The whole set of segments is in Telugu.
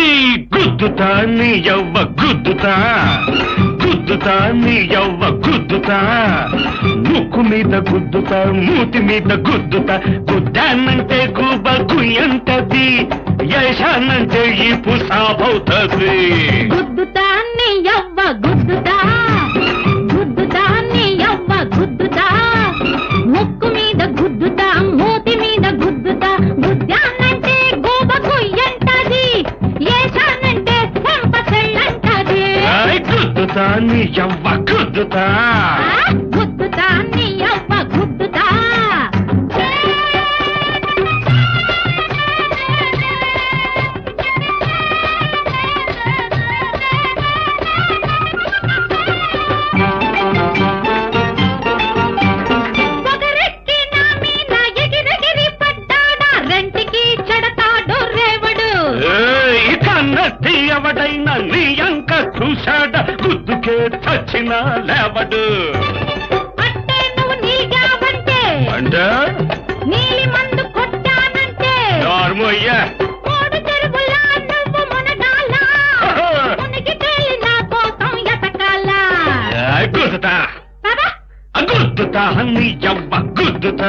గుద్దుతా నీ యవ్వ గుద్దుతా గుద్దుతా నీ యవ్వ గుద్దుతా ముక్కు మీద గుద్దుతా మూతి మీద గుద్దుతా గుద్దానంటే గుబ గుయ్యంటది యశానంటే ఈ పుసాబవుతుంది గుద్దుతా నీ యవ్వ గుద్దుతా గుద్దుతా నీ యవ్వ గుద్దుతా ముక్కు మీద గుద్దుతా మూతి మీద గుద్దుతా గుద్దానంటే గోబ గుయ్యంటది ఏశానంటే చెంప చెల్లంటది ఆయ్ గుద్దుతా నీ యవ్వ గుద్దుతా ఆ, గుద్దుతా నీ యవ్వ గుద్దుతా ఒకరెక్కి నా మీద ఎగిరెగిరి పడ్డాడా రెంటికి చెడతాడు రేవడు ఏయ్, కన్నట్టి ఎవడైనా నీ అంక చూశాడ గుద్దుకే చచ్చిన లేవడు అంటే నువ్వు నీగావంటే అంటే నీలి మందు కొట్టానంటే నార్మయ్యా మూడు చెరువులా నువ్వు మునగాల మునిగి తేలి నా కోసం ఎతకాలా గుద్దుతా పద గుద్దుతా నీ యవ్వ గుద్దుతా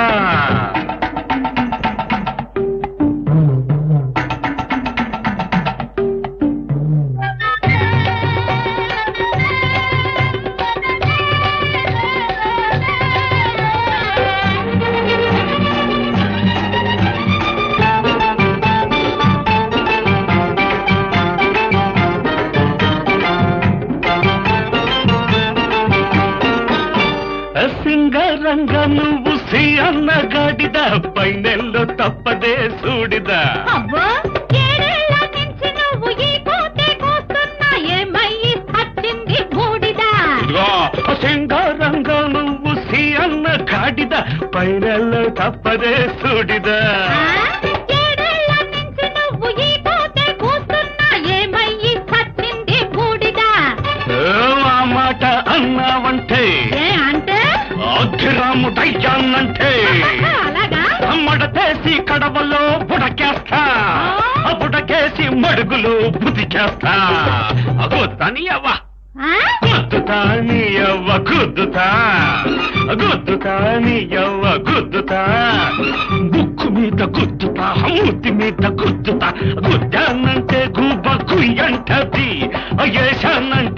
సింగరంగ నువ్వు సి అన్న గాడిద పైనెల్లో తప్పదే సూడిదా అవ్వో ఏడేళ్ల నుంచి నువ్వు ఈ కోతే కోస్తున్నా ఏమయ్యి వచ్చింది బూడిదా ఇదిగో సింగారంగ నువ్వు సి అన్న గాడిద పైనెల్లో తప్పదే సూడిదా ఆ? ఏడేళ్ల నుంచి నువ్వు ఈ కోతే కూస్తున్నా ఏమయ్యి వచ్చింది బూడిదా ఏ ఆ మాట అన్నావంటే ఏ అంటే అగ్గిరాముడయ్యానంటే అలాగా మడతేసి కడవలో బుడకేస్తా ఆ బుడకేసి మడుగులు బుదికేస్తా అగో తనియవ్వ ఆ? గుద్దుతా నీయవ్వ గుద్దుతా గుద్దుతా నీయవ్వ గుద్దుతా బుక్కు మీద గుద్దుతా మూతి మీద గుద్దుతా గుద్దానంటే గుబ్బ గుయ్యంటది ఏశానంటే